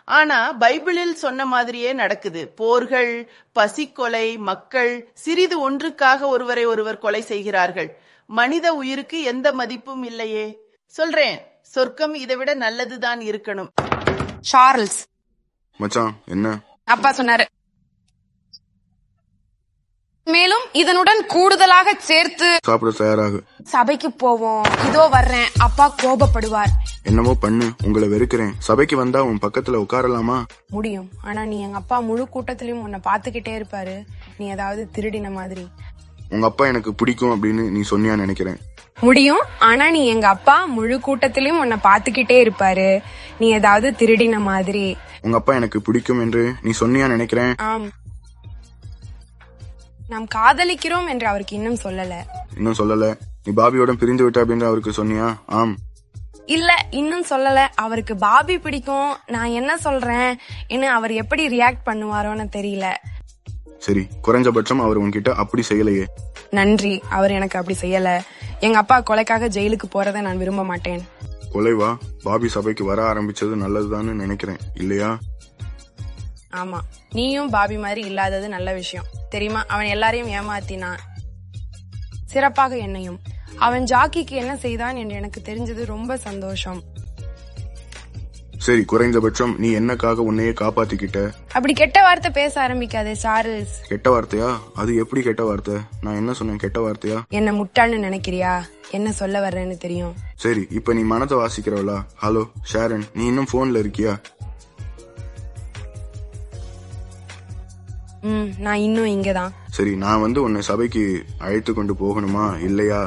ஆனா பைபிளில் சொன்ன மாதிரியே நடக்குது போர்கள் பசிக்கொலை மக்கள் சிறிது ஒன்றுக்காக ஒருவரை ஒருவர் கொலை செய்கிறார்கள் மனித உயிருக்கு எந்த மதிப்பும் இல்லையே சொல்றேன் சொர்க்கம் இதை விட நல்லதுதான் இருக்கணும் சார்ல்ஸ் மச்சான் என்ன அப்பா சொன்னாரு மேலும் இதனுடன் கூடுதலாக சேர்த்து சாப்பிட தயாராகு சபைக்கு போவோம் இதோ வர்றேன் அப்பா கோபப்படுவார் என்னமோ பண்ணு உங்களை வெறுக்கிறேன் சபைக்கு வந்தா உன் பக்கத்துல உட்காரலாமா முடியும் ஆனா நீ எங்க அப்பா முழு கூட்டத்திலயும் உன்னை பாத்துக்கிட்டே இருப்பாரு நீ ஏதாவது திருடின மாதிரி உங்க அப்பா எனக்கு பிடிக்கும் அப்படின்னு நீ சொன்னியா நினைக்கிறேன் முடியும் ஆனா நீ எங்க அப்பா முழு கூட்டத்திலயும் உன்னை பாத்துக்கிட்டே இருப்பாரு நீ ஏதாவது திருடின மாதிரி உங்க அப்பா எனக்கு பிடிக்கும் என்று நீ சொன்னியா நினைக்கிறேன் ஆம் நாம் காதலிக்கிறோம் என்று அவருக்கு இன்னும் சொல்லல இன்னும் சொல்லல நீ பாபியோட பிரிந்து விட்ட அப்படின்னு அவருக்கு சொன்னியா ஆம் இல்ல இன்னும் சொல்லல அவருக்கு பாபி பிடிக்கும் நான் என்ன சொல்றேன் இன்னும் அவர் எப்படி ரியாக்ட் பண்ணுவாரோன்னு தெரியல சரி குறைஞ்சபட்சம் அவர் உன்கிட்ட அப்படி செய்யலையே நன்றி அவர் எனக்கு அப்படி செய்யல எங்க அப்பா கொலைக்காக ஜெயிலுக்கு போறதை நான் விரும்ப மாட்டேன் கொலைவா பாபி சபைக்கு வர ஆரம்பிச்சது நல்லதுதான்னு நினைக்கிறேன் இல்லையா ஆமா நீயும் பாபி மாதிரி இல்லாதது நல்ல விஷயம் தெரியுமா அவன் எல்லாரையும் ஏமாத்தினான் சிறப்பாக என்னையும் அவன் ஜாக்கிக்கு என்ன செய்தான் என்று எனக்கு தெரிஞ்சது ரொம்ப சந்தோஷம் சரி குறைந்தபட்சம் நீ என்னக்காக உன்னையே காப்பாத்திக்கிட்ட அப்படி கெட்ட வார்த்தை பேச ஆரம்பிக்காதே சார்ல்ஸ் கெட்ட வார்த்தையா அது எப்படி கெட்ட வார்த்தை நான் என்ன சொன்னேன் கெட்ட வார்த்தையா என்ன முட்டாள்னு நினைக்கிறியா என்ன சொல்ல வர்றேன்னு தெரியும் சரி இப்ப நீ மனதை வாசிக்கிறவளா ஹலோ ஷாரன் நீ இன்னும் போன்ல இருக்கியா ம் நான் இன்னும் இங்கதான் சரி நான் வந்து உன்னை சபைக்கு அழைத்து கொண்டு போகணுமா இல்லையா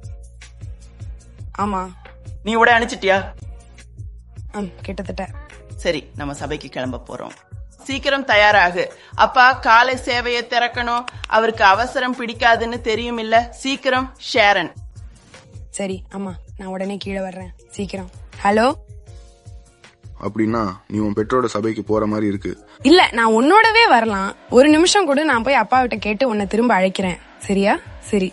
ஆமா நீ உட அனுப்பிச்சிட்டியா ம் கிட்டத்தட்ட சரி நம்ம சபைக்கு கிளம்ப போறோம் சீக்கிரம் தயாராகு அப்பா காலை சேவையை திறக்கணும் அவருக்கு அவசரம் பிடிக்காதுன்னு தெரியும் இல்ல சீக்கிரம் ஷேரன் சரி ஆமா நான் உடனே கீழே வர்றேன் சீக்கிரம் ஹலோ அப்படின்னா நீ உன் பெற்றோட சபைக்கு போற மாதிரி இருக்கு இல்ல நான் உன்னோடவே வரலாம் ஒரு நிமிஷம் கூட நான் போய் அப்பா கிட்ட கேட்டு உன்னை திரும்ப அழைக்கிறேன் சரியா சரி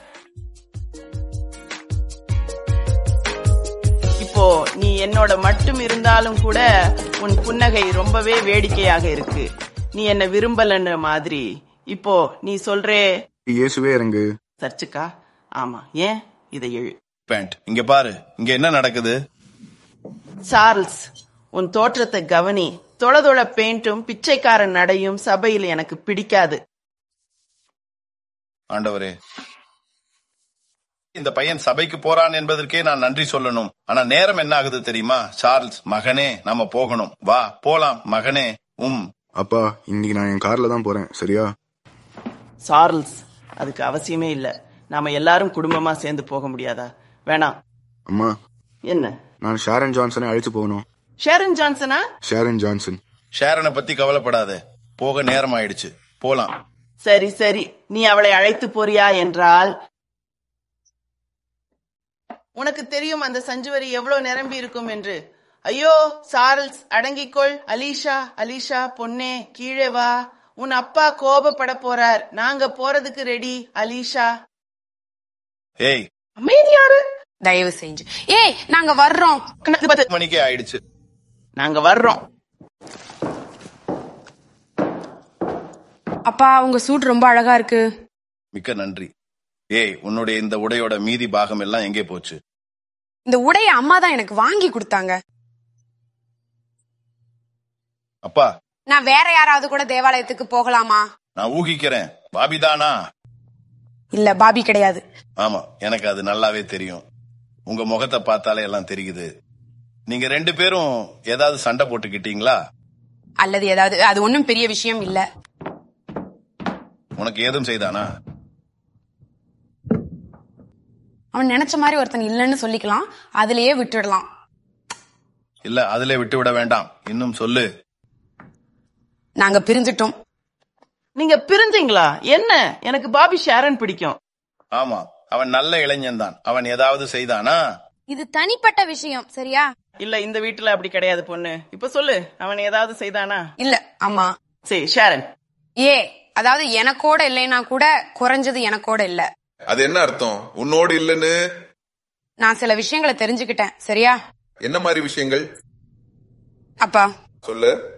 இப்போ நீ என்னோட மட்டும் இருந்தாலும் கூட உன் புன்னகை ரொம்பவே வேடிக்கையாக இருக்கு நீ என்ன விரும்பலன்ற மாதிரி இப்போ நீ சொல்றே இயேசுவே இறங்கு சர்ச்சுக்கா ஆமா ஏன் இதை எழு பேண்ட் இங்க பாரு இங்க என்ன நடக்குது சார்ல்ஸ் உன் தோற்றத்தை கவனி தொளதொள பெயிண்டும் பிச்சைக்காரன் நடையும் சபையில் எனக்கு பிடிக்காது ஆண்டவரே இந்த பையன் சபைக்கு போறான் என்பதற்கே நான் நன்றி சொல்லணும் ஆனா நேரம் என்ன ஆகுது தெரியுமா சார்ல்ஸ் மகனே நம்ம போகணும் வா போலாம் மகனே உம் அப்பா இன்னைக்கு நான் என் கார்ல தான் போறேன் சரியா சார்ல்ஸ் அதுக்கு அவசியமே இல்ல நாம எல்லாரும் குடும்பமா சேர்ந்து போக முடியாதா வேணாம் அம்மா என்ன நான் ஷாரன் ஜான்சனை அழைச்சு போகணும் ஷேரன் ஜான்சனா ஷாரன் ஜான்சன் ஷேரனை பத்தி கவலைப்படாத போக நேரம் ஆயிடுச்சு போலாம் சரி சரி நீ அவளை அழைத்து போறியா என்றால் உனக்கு தெரியும் அந்த சஞ்சுவரி எவ்வளவு நிரம்பி இருக்கும் என்று ஐயோ சார்ல்ஸ் அடங்கிக்கொள் அலீஷா அலீஷா பொன்னே கீழே வா உன் அப்பா கோபப்பட போறார் நாங்க போறதுக்கு ரெடி அலீஷா ஏய் அமைதியாரு தயவு செஞ்சு ஏய் நாங்க வர்றோம் கணக்கு பார்த்து. மணிக்கே ஆயிடுச்சு நாங்க வர்றோம் அப்பா உங்க சூட் ரொம்ப அழகா இருக்கு மிக்க நன்றி ஏய் உன்னுடைய இந்த உடையோட மீதி பாகம் எல்லாம் எங்கே போச்சு இந்த உடைய அம்மா தான் எனக்கு வாங்கி கொடுத்தாங்க அப்பா நான் வேற யாராவது கூட தேவாலயத்துக்கு போகலாமா நான் ஊகிக்கிறேன் பாபிதானா இல்ல பாபி கிடையாது ஆமா எனக்கு அது நல்லாவே தெரியும் உங்க முகத்தை பார்த்தாலே எல்லாம் தெரியுது நீங்க ரெண்டு பேரும் ஏதாவது சண்டை போட்டுக்கிட்டீங்களா அல்லது ஏதாவது அது ஒண்ணும் பெரிய விஷயம் இல்ல உனக்கு ஏதும் செய்தானா அவன் நினைச்ச மாதிரி ஒருத்தன் இல்லைன்னு சொல்லிக்கலாம் அதுலயே விட்டுடலாம் இல்ல அதிலே விட்டு விட வேண்டாம் இன்னும் சொல்லு நாங்க பிரிஞ்சிட்டோம் நீங்க பிரிஞ்சீங்களா என்ன எனக்கு பாபி ஷேரன் பிடிக்கும் ஆமா அவன் நல்ல இளைஞன் தான் அவன் ஏதாவது செய்தானா இது தனிப்பட்ட விஷயம் சரியா இல்ல இந்த வீட்டுல அப்படி கிடையாது பொண்ணு இப்ப சொல்லு அவன் ஏதாவது செய்தானா இல்ல ஆமா சரி ஷேரன் ஏ அதாவது எனக்கோட இல்லைன்னா கூட குறைஞ்சது எனக்கோட இல்ல அது என்ன அர்த்தம் உன்னோடு இல்லைன்னு நான் சில விஷயங்களை தெரிஞ்சுக்கிட்டேன் சரியா என்ன மாதிரி விஷயங்கள் அப்பா சொல்லு